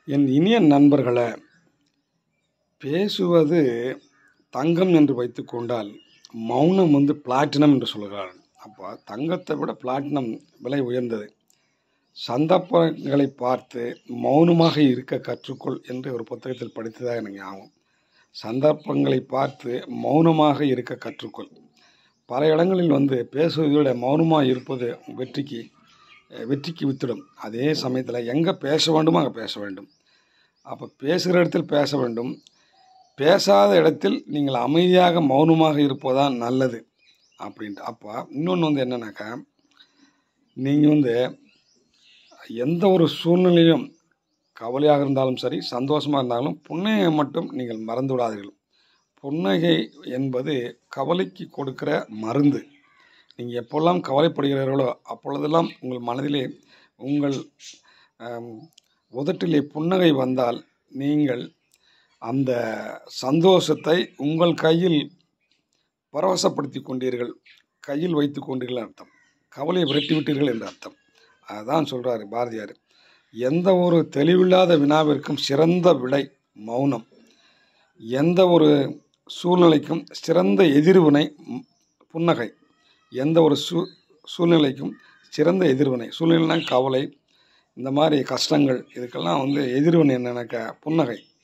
என் இனிய நண்பர்களே பேசுவது தங்கம் என்று வைத்துக்கொண்டால் மௌனம் வந்து பிளாட்டினம் என்று சொல்கிறார்கள் அப்போ தங்கத்தை விட பிளாட்டினம் விலை உயர்ந்தது சந்தர்ப்பங்களை பார்த்து மௌனமாக இருக்க கற்றுக்கொள் என்று ஒரு புத்தகத்தில் படித்ததாக எனக்கு ஞாபகம் சந்தர்ப்பங்களை பார்த்து மௌனமாக இருக்க கற்றுக்கொள் பல இடங்களில் வந்து பேசுவதை விட மௌனமாக இருப்பது வெற்றிக்கு அஹ், வெற்றிக்கு வித்திடும் அதே சமயத்தில் எங்கே பேச வேண்டுமோ அங்கே பேச வேண்டும் அப்போ பேசுகிற இடத்தில் பேச வேண்டும் பேசாத இடத்தில் நீங்கள் அமைதியாக மௌனமாக இருப்பதுதான் நல்லது அப்படின்ட்டு அப்போ இன்னொன்று வந்து என்னன்னாக்கா நீங்கள் வந்து எந்த ஒரு சூழ்நிலையும் கவலையாக இருந்தாலும் சரி சந்தோஷமாக இருந்தாலும் புன்னகையை மட்டும் நீங்கள் மறந்து விடாதீர்கள் புன்னகை என்பது கவலைக்கு கொடுக்கிற மருந்து நீங்கள் எப்பொல்லாம் கவலைப்படுகிறீர்களோ அப்பொழுதெல்லாம் உங்கள் மனதிலே உங்கள் ஆம், உதட்டிலே புன்னகை வந்தால் நீங்கள் அந்த சந்தோஷத்தை உங்கள் கையில் பரவசப்படுத்தி கொண்டீர்கள் கையில் வைத்து கொண்டீர்கள் அர்த்தம் கவலையை விரட்டி விட்டீர்கள் என்று அர்த்தம் அதுதான் சொல்கிறாரு பாரதியார் எந்த ஒரு தெளிவில்லாத வினாவிற்கும் சிறந்த விடை மௌனம் எந்த ஒரு சூழ்நிலைக்கும் சிறந்த எதிர்வினை ம், புன்னகை எந்த ஒரு சூ சூழ்நிலைக்கும் சிறந்த எதிர்வினை சூழ்நிலைனா கவலை இந்த மாதிரி கஷ்டங்கள் இதுக்கெல்லாம் வந்து எதிர்வினை என்னன்னாக்கா புன்னகை